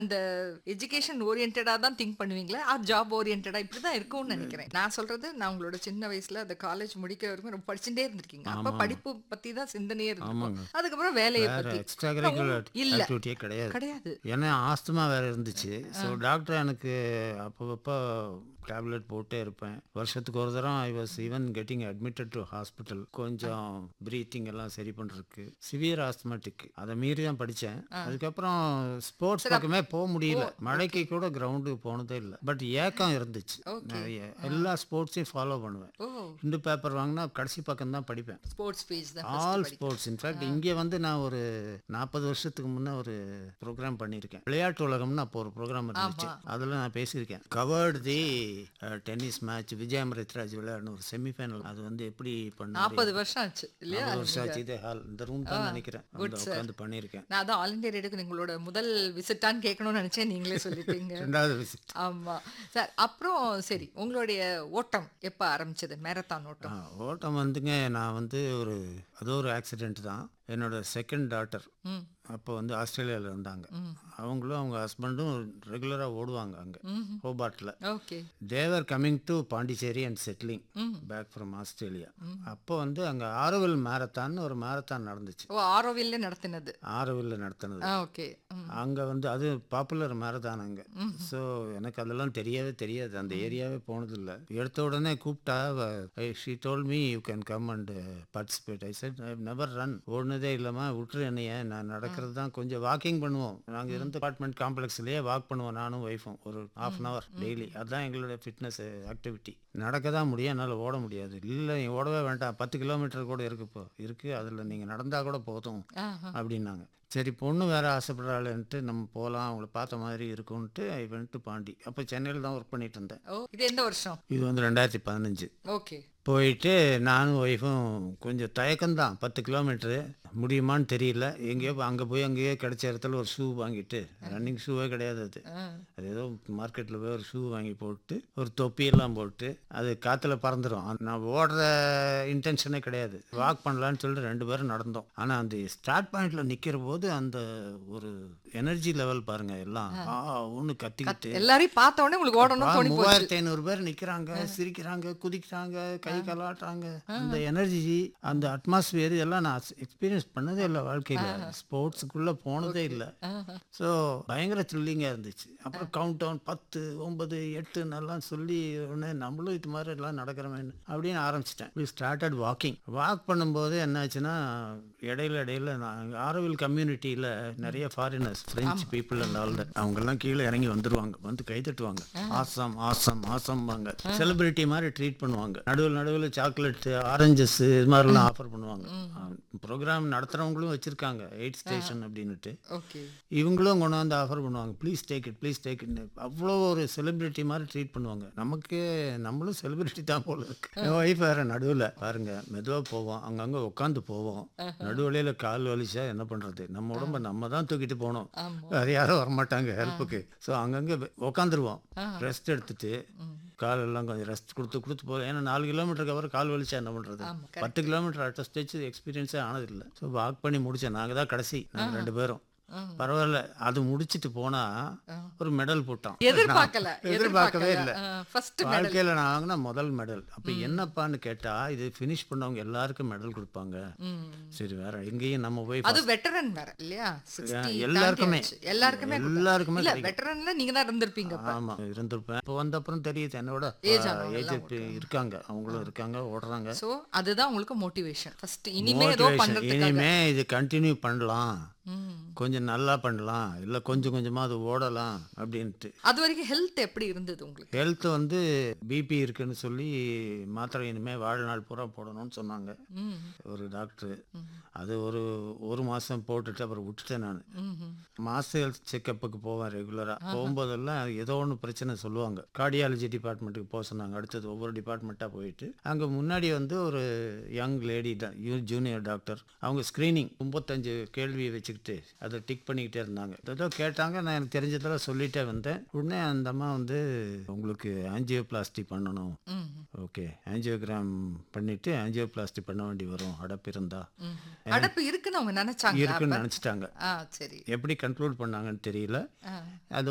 இந்த எஜுகேஷன் ஓரியன்டா தான் திங்க் பண்ணுவீங்களா ஆர் ஜாப் ஓரியன்டா இப்படிதான் இருக்கும்னு நினைக்கிறேன் நான் சொல்றது நான் உங்களோட சின்ன வயசுல அந்த காலேஜ் முடிக்கிற வரைக்கும் ரொம்ப படிச்சுட்டே இருந்திருக்கீங்க அப்ப படிப்பு பத்தி தான் சிந்தனையே இருந்திருக்கும் அதுக்கப்புறம் வேலையை வேற பத்தி எக்ஸ்ட்ரா கரிக்குலர் இல்ல ஆக்டிவிட்டியே கிடையாது கிடையாது ஏன்னா ஆஸ்துமா வேற இருந்துச்சு ஸோ டாக்டர் எனக்கு அப்பப்போ டேப்லெட் போட்டே இருப்பேன் வருஷத்துக்கு ஒரு தரம் I was even getting admitted to hospital கொஞ்சம் ப்ரீத்திங் எல்லாம் சரி பண்ணுறதுக்கு சிவியர் ஆஸ்துமேட்டிக் அதை மீறி தான் படித்தேன் அதுக்கப்புறம் ஸ்போர்ட்ஸ் பக்கமே போக முடியல மழைக்கு கூட கிரவுண்டுக்கு போனதே இல்லை பட் ஏக்கம் இருந்துச்சு நிறைய எல்லா ஸ்போர்ட்ஸையும் ஃபாலோ பண்ணுவேன் ஓ இந்து பேப்பர் வாங்கினா கடைசி பக்கம் தான் படிப்பேன் ஸ்போர்ட்ஸ் பேஜ் தான் ஆல் ஸ்போர்ட்ஸ் இன்ஃபேக்ட் இங்கே வந்து நான் ஒரு நாற்பது வருஷத்துக்கு முன்னே ஒரு ப்ரோக்ராம் பண்ணியிருக்கேன் விளையாட்டு உலகம்னு அப்போ ஒரு ப்ரோக்ராம் இருந்துச்சு அதில் நான் பேசியிருக்கேன் covered the tennis match Vijay Amritraj விளையாடின ஒரு செமிஃபைனல் அது வந்து எப்படி பண்ணாரு நாற்பது வருஷம் ஆச்சு இல்லையா நாற்பது வருஷம் ஆச்சு இதே ஹால் இந்த ரூம் தான் நினைக்கிறேன் அந்த உட்காந்து பண்ணியிருக்கேன் நான் அதான் ஆல் இந்தியா ரேடியோக்கு உங்களோட முதல் விசிட்டான்னு கேட்கணும்னு நினைச்சேன் நீங்களே சொல்லிட்டீங்க ரெண்டாவது விசிட் ஆமா சார் அப்புறம் சரி உங்களுடைய ஓட்டம் எப்ப ஆரம்பிச்சது மேரத்தான் ஓட்டம் ஓட்டம் வந்துங்க நான் வந்து ஒரு அது ஒரு ஆக்சிடென்ட் தான் என்னோட செகண்ட் டாட்டர் ம் அப்போ வந்து ஆஸ்திரேலியாவில் இருந்தாங்க அவங்களும் அவங்க ஹஸ்பண்டும் ரெகுலராக ஓடுவாங்க அங்கே ஹோபாட்டில் okay they were coming to Pondicherry and settling back from Australia அப்போ வந்து அங்கே ஆரோவில் மேரத்தான்னு ஒரு மேரத்தான் நடந்துச்சு ஓ ஆரோவில்ல நடத்தினது ஆரோவில் நடத்தினது ஆ ஓகே அங்கே வந்து அது பாப்புலர் மேரத்தான் அங்கே ஸோ எனக்கு அதெல்லாம் தெரியவே தெரியாது அந்த ஏரியாவே போனதில்லை எடுத்த உடனே கூப்பிட்டா she told me you can come and participate I said I never run ஓடுனதே இல்லாமா விட்டுரு என்னைய நான் நடக்கிறது தான் கொஞ்சம் வாக்கிங் பண்ணுவோம் நாங்கள் இருந்த அபார்ட்மெண்ட் காம்ப்ளெக்ஸ்லேயே வாக் பண்ணுவோம் நானும் ஒய்ஃபும் ஒரு ஹாஃப் அன் ஹவர் டெய்லி அதுதான் எங்களோட ஃபிட்னஸ் ஆக்டிவிட்டி நடக்க தான் முடியும் என்னால் ஓட முடியாது இல்லை நீ ஓடவே வேண்டாம் பத்து கிலோமீட்டர் கூட இருக்கு இப்போ இருக்குது அதில் நீங்கள் நடந்தால் கூட போதும் ஆஹா. அப்படின்னாங்க சரி பொண்ணு வேற ஆசைப்படுறாள்ன்ட்டு நம்ம போகலாம் அவங்கள பார்த்த மாதிரி இருக்கும்ன்ட்டு ஐ வென்ட் டு பாண்டி அப்போ சென்னையில் தான் ஒர்க் பண்ணிட்டு இருந்தேன் ஓ இது எந்த வருஷம் இது வந்து ரெண்டாயிரத்தி பதினஞ்சு ஓகே போயிட்டு நானும் ஒய்ஃபும் கொஞ்சம் தயக்கம்தான் பத்து கிலோமீட்ரு முடியுமான்னு தெரியல எங்கேயோ அங்கே போய் அங்கேயோ கிடைச்ச இடத்துல ஒரு ஷூ வாங்கிட்டு ரன்னிங் ஷூவே கிடையாது அது அது ஏதோ மார்க்கெட்டில் போய் ஒரு ஷூ வாங்கி போட்டு ஒரு தொப்பியெல்லாம் போட்டு அது காற்றுல பறந்துடும் நான் ஓடுற இன்டென்ஷனே கிடையாது வாக் பண்ணலான்னு சொல்லிட்டு ரெண்டு பேரும் நடந்தோம் ஆனால் அந்த ஸ்டார்ட் பாயிண்ட்ல நிற்கிற போது அந்த ஒரு எனர்ஜி லெவல் பாருங்க எல்லாம் ஆ ஒன்று கத்திக்கிட்டு எல்லாரையும் பார்த்த உடனே உங்களுக்கு ஓடணும் தோணி போச்சு மூவாயிரத்தி ஐநூறு பேர் நிக்கிறாங்க சிரிக்கிறாங்க குதிக்கிறாங்க கை கலாட்டுறாங்க அந்த எனர்ஜி அந்த அட்மாஸ்பியர் இதெல்லாம் நான் எக்ஸ்பீரியன்ஸ் பண்ணதே இல்லை வாழ்க்கையில ஸ்போர்ட்ஸுக்குள்ள போனதே இல்லை ஸோ பயங்கர த்ரில்லிங்காக இருந்துச்சு அப்புறம் கவுண்ட் டவுன் பத்து ஒன்பது எட்டுன்னு எல்லாம் சொல்லி உடனே நம்மளும் இது மாதிரி எல்லாம் நடக்கிறோமேன்னு அப்படின்னு ஆரம்பிச்சிட்டேன் இப்படி ஸ்டார்டட் வாக்கிங் வாக் பண்ணும்போது என்னாச்சுன்னா இடையில இடையில நான் ஆரோவில் கம்யூனிட்டியில் நிறைய foreigners French people and all that அவங்கெல்லாம் கீழே இறங்கி வந்துருவாங்க வந்து கை தட்டுவாங்க ஆசம் ஆசம் ஆசம்பாங்க செலிபிரிட்டி மாதிரி ட்ரீட் பண்ணுவாங்க நடுவில் நடுவில் சாக்லேட் ஆரஞ்சஸ் இது மாதிரிலாம் ஆஃபர் பண்ணுவாங்க ப்ரோக்ராம் நடத்துகிறவங்களும் வச்சுருக்காங்க எயிட் ஸ்டேஷன் அப்படின்னுட்டு ஓகே இவங்களும் கொண்டு வந்து ஆஃபர் பண்ணுவாங்க please take it please take it அவ்வளோ ஒரு செலிபிரிட்டி மாதிரி ட்ரீட் பண்ணுவாங்க நமக்கு நம்மளும் செலிபிரிட்டி தான் போல இருக்கு என் ஒய்ஃப் வேற நடுவில் பாருங்க மெதுவாக போவோம் அங்கங்கே உட்காந்து போவோம் நடுவழியில் கால் வலிச்சா என்ன பண்ணுறது நம்ம உடம்ப நம்ம தான் தூக்கிட்டு போகணும் வேற யாரும் வரமாட்டாங்க ஹெல்ப்புக்கு ஸோ அங்கங்கே உட்காந்துருவோம் ரெஸ்ட் எடுத்துட்டு கால் எல்லாம் கொஞ்சம் ரெஸ்ட் கொடுத்து கொடுத்து போதும் ஏன்னா நாலு கிலோமீட்டருக்கு அப்புறம் கால் வலிச்சா என்ன பண்ணுறது பத்து கிலோமீட்டர் அட்ட ஸ்டேஜ் எக்ஸ்பீரியன்ஸே ஆனதில்லை ஸோ வாக் பண்ணி முடித்தேன் நாங்கள் தான் கடைசி நாங்கள் ரெண்டு பேரும் பரவாயில்ல அது முடிச்சிட்டு போனா ஒரு மெடல் போட்டான் எதிர்பார்க்கல எதிர்பார்க்கவே இல்லை ஃபர்ஸ்ட் வாழ்க்கையில நான் வாங்கின முதல் மெடல் அப்ப என்னப்பான்னு கேட்டா இது ஃபினிஷ் பண்ணவங்க எல்லாருக்கும் மெடல் கொடுப்பாங்க சரி வேற எங்கேயும் நம்ம போய் அது வெட்டரன் வேற இல்லையா 60 எல்லாருக்குமே. தாண்டி ஆச்சு. எல்லாருக்குமே எல்லாருக்குமே இல்ல வெட்டரன்ல நீங்க தான் இருந்திருப்பீங்க அப்ப. ஆமா இருந்திருப்பேன் இப்போ வந்த அப்புறம் தெரியுது என்னோட ஏஜ் இருக்காங்க அவங்களும் இருக்காங்க ஓடுறாங்க சோ அதுதான் உங்களுக்கு மோட்டிவேஷன் ஃபர்ஸ்ட் இனிமே ஏதோ Motivation. பண்றதுக்காக இனிமே இது கண்டினியூ பண்ணலாம் ம். கொஞ்சம் நல்லா பண்ணலாம் இல்ல கொஞ்சம் கொஞ்சமா அது ஓடலாம் அப்படின்ட்டு அது வரைக்கும் ஹெல்த் எப்படி இருந்தது உங்களுக்கு ஹெல்த் வந்து பிபி இருக்குன்னு சொல்லி மாத்திரை இனிமே வாழ்நாள் பூரா போடணும்னு சொன்னாங்க ம். ஒரு டாக்டர் அது ஒரு ஒரு மாசம் போட்டுட்டு அப்புறம் விட்டுட்டேன் நான் ம்ஹும். மாச ஹெல்த் செக்கப்புக்கு போவேன் ரெகுலரா போகும்போதெல்லாம் ஏதோ ஒன்று பிரச்சனை சொல்லுவாங்க கார்டியாலஜி டிபார்ட்மெண்ட்டுக்கு போக சொன்னாங்க அடுத்தது ஒவ்வொரு டிபார்ட்மெண்ட்டாக போயிட்டு அங்கே முன்னாடி வந்து ஒரு யங் லேடி ஜூனியர் டாக்டர் அவங்க ஸ்க்ரீனிங் முப்பத்தஞ்சு கேள்வி வச்சு வச்சுக்கிட்டு அதை டிக் பண்ணிக்கிட்டே இருந்தாங்க ஏதோ கேட்டாங்க நான் எனக்கு தெரிஞ்சதெல்லாம் சொல்லிட்டே வந்தேன் உடனே அந்த அம்மா வந்து உங்களுக்கு ஆஞ்சியோபிளாஸ்டி பண்ணணும் ம் ஓகே ஆஞ்சியோகிராம் பண்ணிட்டு ஆஞ்சியோபிளாஸ்டி பண்ண வேண்டி வரும் அடப்பு இருந்தா ம். அடப்பு இருக்குன்னு அவங்க நினைச்சாங்க இருக்குன்னு நினச்சிட்டாங்க ஆ சரி எப்படி கண்ட்ரோல் பண்ணாங்கன்னு தெரியல ஆ அது